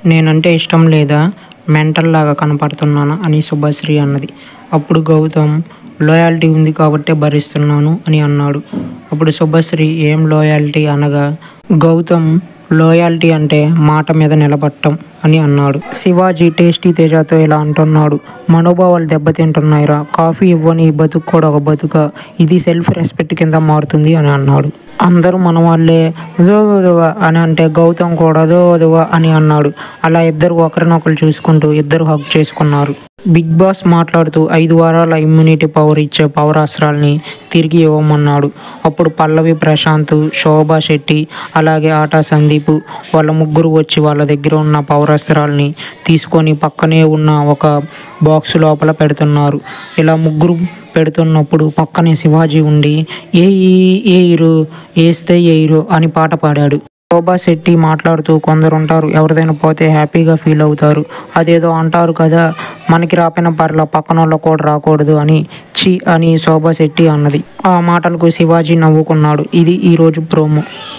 నేనంటే ఇష్టం లేదా మెంటల్ లాగా కనపడుతున్నానా అని శుభశ్రీ అన్నది అప్పుడు గౌతమ్ లోయాలిటీ ఉంది కాబట్టే భరిస్తున్నాను అని అన్నాడు అప్పుడు శుభశ్రీ ఏం లోయాలిటీ అనగా గౌతమ్ లోయాలిటీ అంటే మాట మీద నిలబడటం అని అన్నాడు శివాజీ టేస్టీ తేజాతో ఇలా అంటున్నాడు మనోభావాలు దెబ్బతింటున్నాయిరా కాఫీ ఇవ్వని ఈ బతుకు కూడా ఒక బతుక ఇది సెల్ఫ్ రెస్పెక్ట్ కింద మారుతుంది అని అన్నాడు అందరూ మన వాళ్ళే దోదువ అని అంటే గౌతమ్ కూడా దోదువ అని అన్నాడు అలా ఇద్దరు ఒకరినొకరు చూసుకుంటూ ఇద్దరు హక్ చేసుకున్నారు బిగ్ బాస్ మాట్లాడుతూ ఐదు వారాల ఇమ్యూనిటీ పవర్ ఇచ్చే పవర్ అస్త్రాల్ని తిరిగి ఇవ్వమన్నాడు అప్పుడు పల్లవి ప్రశాంత్ శోభా శెట్టి అలాగే ఆటా సందీప్ వాళ్ళ ముగ్గురు వచ్చి వాళ్ళ దగ్గర ఉన్న పవర్ అస్త్రాల్ని తీసుకొని పక్కనే ఉన్న ఒక బాక్స్ లోపల పెడుతున్నారు ఇలా ముగ్గురు పెడుతున్నప్పుడు పక్కనే శివాజీ ఉండి ఏ ఏయిరు వేస్తే ఏయిరు అని పాట పాడాడు శోభా శెట్టి మాట్లాడుతూ కొందరు ఉంటారు ఎవరిదైనా పోతే హ్యాపీగా ఫీల్ అవుతారు అదేదో అంటారు కదా మనకి రాపిన పర్ల పక్కన వాళ్ళకు కూడా రాకూడదు అని చి అని శోభా శెట్టి అన్నది ఆ మాటలకు శివాజీ నవ్వుకున్నాడు ఇది ఈరోజు ప్రోమో